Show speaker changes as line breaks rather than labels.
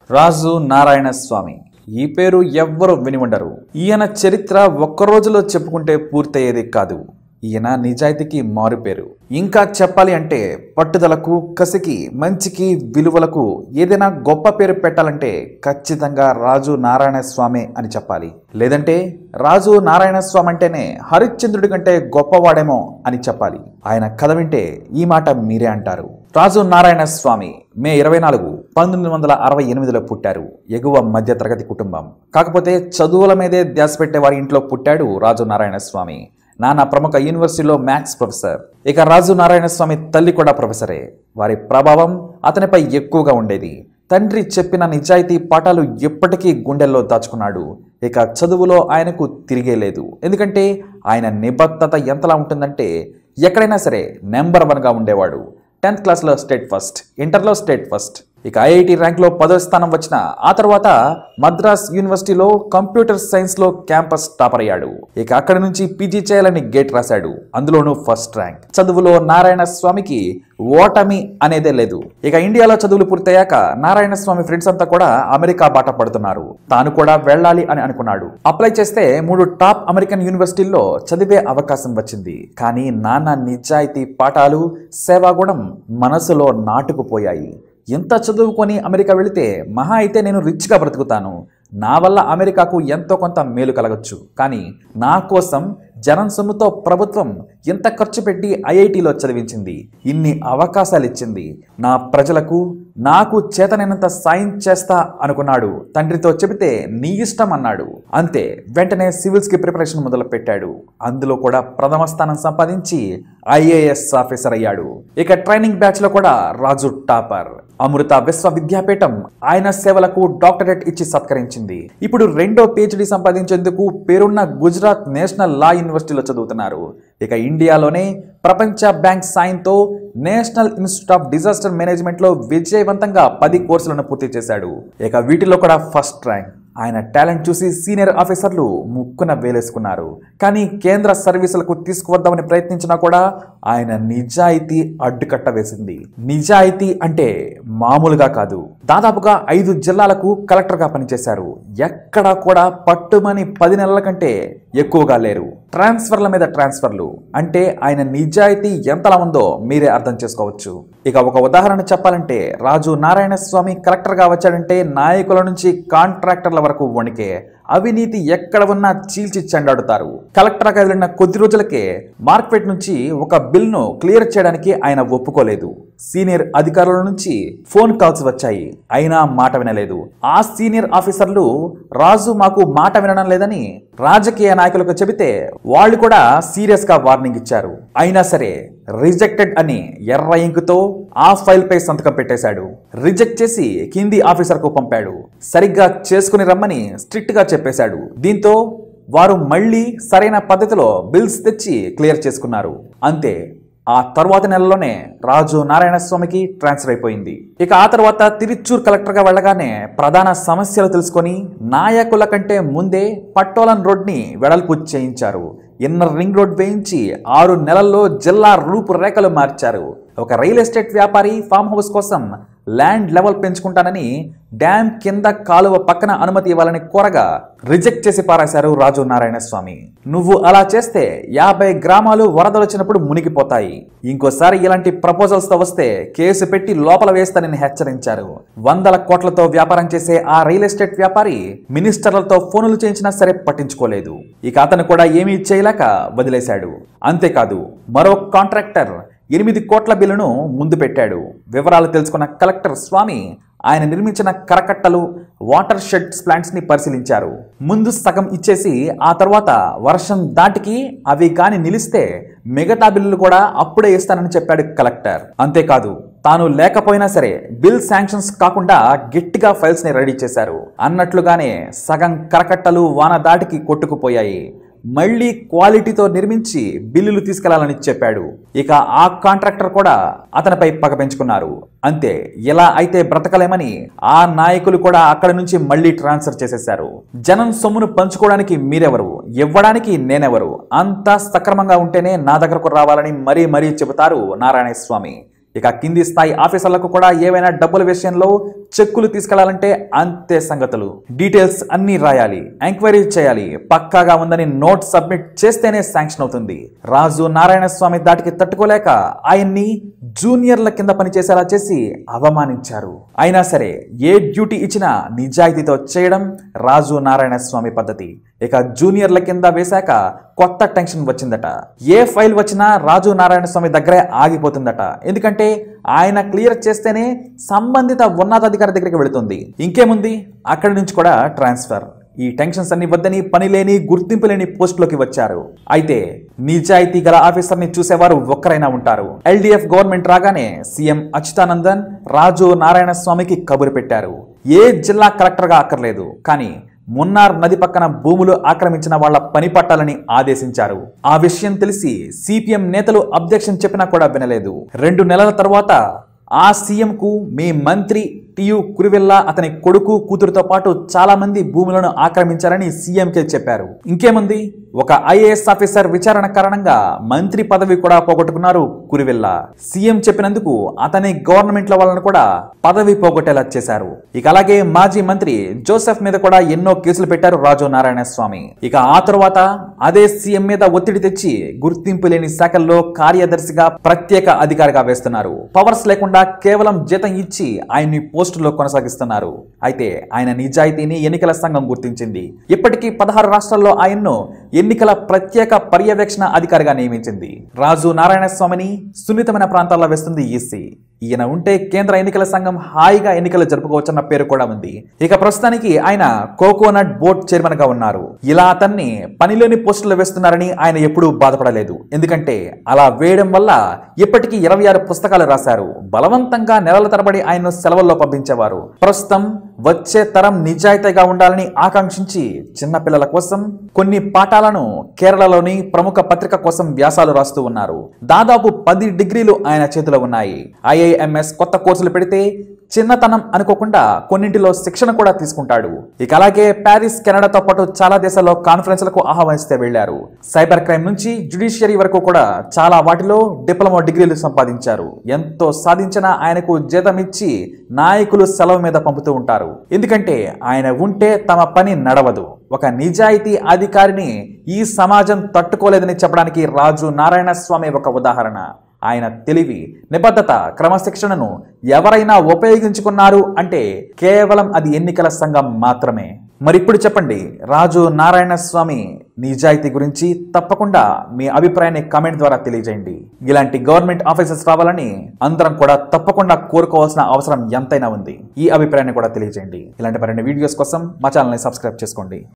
రాజు నారాయణ స్వామి ఈ పేరు ఎవ్వరు విని ఉండరు ఈయన చరిత్ర ఒక్క రోజులో చెప్పుకుంటే పూర్తయ్యేది కాదు ఈయన నిజాయితీకి మారుపేరు ఇంకా చెప్పాలి అంటే పట్టుదలకు కసికి మంచికి విలువలకు ఏదైనా గొప్ప పేరు పెట్టాలంటే ఖచ్చితంగా రాజు నారాయణ స్వామి అని చెప్పాలి లేదంటే రాజు నారాయణ స్వామి అంటేనే హరిశ్చంద్రుడి కంటే గొప్పవాడేమో అని చెప్పాలి ఆయన కథ వింటే ఈ మాట మీరే అంటారు రాజు నారాయణ స్వామి మే ఇరవై నాలుగు పంతొమ్మిది వందల అరవై ఎనిమిదిలో పుట్టారు ఎగువ మధ్య తరగతి కుటుంబం కాకపోతే చదువుల మీదే ధ్యాస పెట్టే వారి ఇంట్లో పుట్టాడు రాజు నారాయణ స్వామి నాన్న ప్రముఖ యూనివర్సిటీలో మ్యాథ్స్ ప్రొఫెసర్ ఇక రాజు నారాయణ స్వామి తల్లి కూడా ప్రొఫెసరే వారి ప్రభావం అతనిపై ఎక్కువగా ఉండేది తండ్రి చెప్పిన నిజాయితీ పాఠాలు ఎప్పటికీ గుండెల్లో దాచుకున్నాడు ఇక చదువులో ఆయనకు తిరిగే లేదు ఎందుకంటే ఆయన నిబద్ధత ఎంతలా ఉంటుందంటే ఎక్కడైనా సరే నెంబర్ వన్గా ఉండేవాడు టెన్త్ క్లాస్లో స్టేట్ ఫస్ట్ ఇంటర్లో స్టేట్ ఫస్ట్ ఇక ఐఐటి ర్యాంక్లో పదో స్థానం వచ్చిన ఆ తర్వాత మద్రాస్ యూనివర్సిటీలో కంప్యూటర్ సైన్స్లో క్యాంపస్ టాపర్ అయ్యాడు ఇక అక్కడి నుంచి పీజీ చేయాలని గేట్ రాశాడు అందులోనూ ఫస్ట్ ర్యాంక్ చదువులో నారాయణ స్వామికి ఓటమి అనేదే లేదు ఇక ఇండియాలో చదువులు పూర్తయ్యాక నారాయణ స్వామి ఫ్రెండ్స్ అంతా కూడా అమెరికా బాట పడుతున్నారు తాను కూడా వెళ్ళాలి అని అనుకున్నాడు అప్లై చేస్తే మూడు టాప్ అమెరికన్ యూనివర్సిటీల్లో చదివే అవకాశం వచ్చింది కానీ నాన్న నిజాయితీ పాఠాలు సేవాగుణం మనసులో నాటుకుపోయాయి ఎంత చదువుకొని అమెరికా వెళితే మహా అయితే నేను రిచ్గా బ్రతుకుతాను నా వల్ల అమెరికాకు ఎంతో కొంత మేలు కలగచ్చు కానీ నా కోసం జనం సొమ్ముతో ప్రభుత్వం ఎంత ఖర్చు పెట్టి ఐఐటిలో చదివించింది ఇన్ని అవకాశాలు ఇచ్చింది నా ప్రజలకు నాకు చేతనైనంత సాయం చేస్తా అనుకున్నాడు తండ్రితో చెబితే నీ ఇష్టం అన్నాడు అంతే వెంటనే సివిల్స్ కి ప్రిపరేషన్ మొదలు పెట్టాడు అందులో కూడా ప్రథమ స్థానం సంపాదించి ఐఏఎస్ ఆఫీసర్ అయ్యాడు ఇక ట్రైనింగ్ బ్యాచ్ లో కూడా రాజు టాపర్ అమృత విశ్వవిద్యాపీఠం ఆయన సేవలకు డాక్టరేట్ ఇచ్చి సత్కరించింది ఇప్పుడు రెండో పిహెచ్డి సంపాదించేందుకు పేరున్న గుజరాత్ నేషనల్ లా యూనివర్సిటీలో చదువుతున్నారు ఇక ఇండియాలోనే ప్రపంచ బ్యాంక్ సాయంతో national institute of disaster management లో విజయవంతంగా పది కోర్సులను పూర్తి చేశాడు ఇక వీటిలో కూడా ఫస్ట్ ర్యాంక్ ఆయన టాలెంట్ చూసి సీనియర్ ఆఫీసర్లు ముక్కున వేలేసుకున్నారు కానీ కేంద్ర సర్వీసులకు తీసుకువద్దామని ప్రయత్నించినా కూడా ఆయన నిజాయితీ అడ్డుకట్ట వేసింది నిజాయితీ అంటే మామూలుగా కాదు దాదాపుగా ఐదు జిల్లాలకు కలెక్టర్గా పనిచేశారు ఎక్కడా కూడా పట్టుమని పది నెలల కంటే ఎక్కువగా లేరు ట్రాన్స్ఫర్ల మీద ట్రాన్స్ఫర్లు అంటే ఆయన నిజాయితీ ఎంతలా ఉందో మీరే అర్థం చేసుకోవచ్చు ఇక ఒక ఉదాహరణ చెప్పాలంటే రాజు నారాయణ స్వామి కలెక్టర్గా వచ్చాడంటే నాయకుల నుంచి కాంట్రాక్టర్ల వరకు వణికే అవినీతి ఎక్కడ ఉన్నా చీల్చి చెండాడుతారు కలెక్టర్గా వెళ్ళిన కొద్ది రోజులకే మార్కెట్ నుంచి ఒక బిల్ను క్లియర్ చేయడానికి ఆయన ఒప్పుకోలేదు సీనియర్ అధికారుల నుంచి ఫోన్ కాల్స్ వచ్చాయి అయినా మాట వినలేదు ఆ సీనియర్ ఆఫీసర్లు రాజు మాకు మాట వినడం లేదని రాజకీయ నాయకులకు చెబితే వాళ్ళు కూడా సీరియస్ గా వార్నింగ్ ఇచ్చారు అయినా సరే రిజెక్టెడ్ అని ఎర్ర ఇంకుతో ఆ ఫైల్ పై సంతకం పెట్టేశాడు రిజెక్ట్ చేసి కింది ఆఫీసర్ కు పంపాడు సరిగ్గా చేసుకుని రమ్మని స్ట్రిక్ట్ గా చెప్పేశాడు దీంతో వారు మళ్ళీ సరైన పద్ధతిలో బిల్స్ తెచ్చి క్లియర్ చేసుకున్నారు అంతే ఆ తర్వాత నెలలోనే రాజు నారాయణ స్వామికి ట్రాన్స్ఫర్ అయిపోయింది ఇక ఆ తర్వాత తిరుచూర్ కలెక్టర్గా వెళ్ళగానే ప్రధాన సమస్యలు తెలుసుకొని నాయకుల కంటే ముందే పట్టోలన్ రోడ్ని వెడల్పు చేయించారు ఇన్నర్ రింగ్ రోడ్ వేయించి ఆరు నెలల్లో జిల్లా రూపురేఖలు మార్చారు ఒక రియల్ ఎస్టేట్ వ్యాపారి ఫామ్ హౌస్ కోసం ల్యాండ్ లెవెల్ పెంచుకుంటానని డ్యామ్ కింద కాలువ పక్కన అనుమతి ఇవ్వాలని కోరగా రిజెక్ట్ చేసి పారేశారు రాజు నారాయణ స్వామి నువ్వు అలా చేస్తే యాభై గ్రామాలు వరదలు వచ్చినప్పుడు మునిగిపోతాయి ఇంకోసారి ఇలాంటి ప్రపోజల్స్ తో వస్తే కేసు పెట్టి లోపల వేస్తానని హెచ్చరించారు వందల కోట్లతో వ్యాపారం చేసే ఆ రియల్ ఎస్టేట్ వ్యాపారి మినిస్టర్లతో ఫోనులు చేయించినా సరే పట్టించుకోలేదు ఇక అతను కూడా ఏమీ చేయలేక వదిలేశాడు అంతేకాదు మరో కాంట్రాక్టర్ ఎనిమిది కోట్ల బిల్లును ముందు పెట్టాడు వివరాలు తెలుసుకున్న కలెక్టర్ స్వామి ఆయన నిర్మించిన కరకట్టలు వాటర్ షెడ్స్ ప్లాంట్స్ ని పరిశీలించారు ముందు సగం ఇచ్చేసి ఆ తర్వాత వర్షం దాటికి అవి కాని నిలిస్తే మిగతా బిల్లులు కూడా అప్పుడే ఇస్తానని చెప్పాడు కలెక్టర్ అంతేకాదు తాను లేకపోయినా సరే బిల్ శాంక్షన్స్ కాకుండా గట్టిగా ఫైల్స్ ని రెడీ చేశారు అన్నట్లుగానే సగం కరకట్టలు వాన దాటికి కొట్టుకుపోయాయి మళ్ళీ క్వాలిటీతో నిర్మించి బిల్లులు తీసుకెళ్లాలని చెప్పాడు ఇక ఆ కాంట్రాక్టర్ కూడా అతనిపై పగ పెంచుకున్నారు అంతే ఇలా అయితే బ్రతకలేమని ఆ నాయకులు కూడా అక్కడి నుంచి మళ్ళీ ట్రాన్స్ఫర్ చేసేశారు జనం సొమ్మును పంచుకోవడానికి మీరెవరు ఇవ్వడానికి నేనెవరు అంతా సక్రమంగా ఉంటేనే నా దగ్గరకు రావాలని మరీ మరీ చెబుతారు నారాయణ స్వామి ఇక కింది స్థాయి ఆఫీసర్లకు కూడా ఏవైనా డబ్బుల విషయంలో చెక్కులు తీసుకెళ్లాలంటే అంతే సంగతులు డీటెయిల్స్ అన్ని రాయాలి ఎంక్వైరీ చేయాలి పక్కాగా ఉందని నోట్ సబ్మిట్ చేస్తేనే శాంక్షన్ అవుతుంది రాజు నారాయణ స్వామి దాటికి తట్టుకోలేక ఆయన్ని జూనియర్ల కింద పనిచేసేలా చేసి అవమానించారు అయినా సరే ఏ డ్యూటీ ఇచ్చినా నిజాయితీతో చేయడం రాజు నారాయణ స్వామి పద్ధతి ఇక జూనియర్ల కింద వేశాక కొత్త టెన్షన్ వచ్చిందట ఏ ఫైల్ వచ్చినా రాజు నారాయణ స్వామి దగ్గరే ఆగిపోతుందట ఎందుకంటే ఆయన క్లియర్ చేస్తేనే సంబంధిత ఉన్నతాధికారి దగ్గరికి వెళుతుంది ఇంకేముంది అక్కడి నుంచి కూడా ట్రాన్స్ఫర్ ఈ టెన్షన్స్ అన్ని వద్దని పని లేని గుర్తింపు లేని పోస్టులోకి వచ్చారు అయితే నిజాయితీ గల ఆఫీసర్ని చూసేవారు ఒక్కరైనా ఉంటారు ఎల్డీఎఫ్ గవర్నమెంట్ రాగానే సీఎం అచ్యుతానందన్ రాజు నారాయణ స్వామికి కబురు పెట్టారు ఏ జిల్లా కలెక్టర్గా అక్కర్లేదు కానీ మున్నార్ నది పక్కన భూములు ఆక్రమించిన వాళ్ల పని పట్టాలని ఆదేశించారు ఆ విషయం తెలిసి సిపిఎం నేతలు అబ్జెక్షన్ చెప్పినా కూడా వినలేదు రెండు నెలల తర్వాత ఆ సీఎం కు మీ మంత్రి టియు కురివెల్లా అతని కొడుకు కూతురుతో పాటు చాలా మంది భూములను ఆక్రమించారని సీఎంకే చెప్పారు ఇంకేముంది ఒక ఐఏఎస్ ఆఫీసర్ విచారణ కారణంగా మంత్రి పదవి కూడా పోగొట్టుకున్నారు కురివెల్లా సీఎం చెప్పినందుకు అతని గవర్నమెంట్ల వాళ్ళను కూడా పదవి పోగొట్టేలా చేశారు ఇక అలాగే మాజీ మంత్రి జోసెఫ్ మీద కూడా ఎన్నో కేసులు పెట్టారు రాజు నారాయణ స్వామి ఇక ఆ తరువాత అదే సీఎం మీద ఒత్తిడి తెచ్చి గుర్తింపు లేని శాఖల్లో కార్యదర్శిగా ప్రత్యేక అధికారిగా వేస్తున్నారు పవర్స్ లేకుండా కేవలం జీతం ఇచ్చి ఆయన్ని పోస్టులో కొనసాగిస్తున్నారు అయితే ఆయన నిజాయితీని ఎన్నికల సంఘం గుర్తించింది ఇప్పటికీ పదహారు రాష్ట్రాల్లో ఆయన్ను ఎన్నికల ప్రత్యేక పర్యవేక్షణ అధికారిగా నియమించింది రాజు నారాయణ స్వామిని సున్నితమైన ప్రాంతాల్లో వేస్తుంది ఈసీ ఈయన ఉంటే కేంద్ర ఎన్నికల సంఘం హాయిగా ఎన్నికలు జరుపుకోవచ్చన్న పేరు కూడా ఉంది ఇక ప్రస్తుతానికి ఆయన కోకోనట్ బోర్డ్ చైర్మన్ గా ఉన్నారు ఇలా అతన్ని పనిలోని పోస్టులు వేస్తున్నారని ఆయన ఎప్పుడూ బాధపడలేదు ఎందుకంటే అలా వేయడం వల్ల ఇప్పటికీ ఇరవై ఆరు పుస్తకాలు రాశారు బలవంతంగా నెలల తరబడి ఆయన్ను సెలవుల్లో పంపించేవారు ప్రస్తుతం వచ్చే తరం నిజాయితీగా ఉండాలని ఆకాంక్షించి చిన్నపిల్లల కోసం కొన్ని పాఠాలను కేరళలోని ప్రముఖ పత్రిక కోసం వ్యాసాలు రాస్తూ ఉన్నారు దాదాపు పది డిగ్రీలు ఆయన చేతిలో ఉన్నాయి ఐఐఎంఎస్ కొత్త కోర్సులు పెడితే చిన్నతనం అనుకోకుండా కొన్నింటిలో శిక్షణ కూడా తీసుకుంటాడు ఇక అలాగే ప్యారిస్ కెనడాతో పాటు చాలా దేశాల్లో కాన్ఫరెన్స్లకు ఆహ్వానిస్తే వెళ్లారు సైబర్ క్రైమ్ నుంచి జ్యుడిషియరీ వరకు కూడా చాలా వాటిలో డిప్లొమా డిగ్రీలు సంపాదించారు ఎంతో సాధించినా ఆయనకు జీతం ఇచ్చి నాయకులు సెలవు మీద పంపుతూ ఉంటారు ఎందుకంటే ఆయన ఉంటే తమ పని నడవదు ఒక నిజాయితీ అధికారిని ఈ సమాజం తట్టుకోలేదని చెప్పడానికి రాజు నారాయణ స్వామి ఒక ఉదాహరణ ఆయన తెలివి నిబద్ధత క్రమశిక్షణను ఎవరైనా ఉపయోగించుకున్నారు అంటే కేవలం అది ఎన్నికల సంఘం మాత్రమే మరి ఇప్పుడు చెప్పండి రాజు నారాయణ స్వామి నిజాయితీ గురించి తప్పకుండా మీ అభిప్రాయాన్ని కామెంట్ ద్వారా తెలియజేయండి ఇలాంటి గవర్నమెంట్ ఆఫీసర్స్ రావాలని అందరం కూడా తప్పకుండా కోరుకోవాల్సిన అవసరం ఎంతైనా ఉంది ఈ అభిప్రాయాన్ని కూడా తెలియజేయండి ఇలాంటి మరిన్ని వీడియోస్ కోసం మా ఛానల్ని సబ్స్క్రైబ్ చేసుకోండి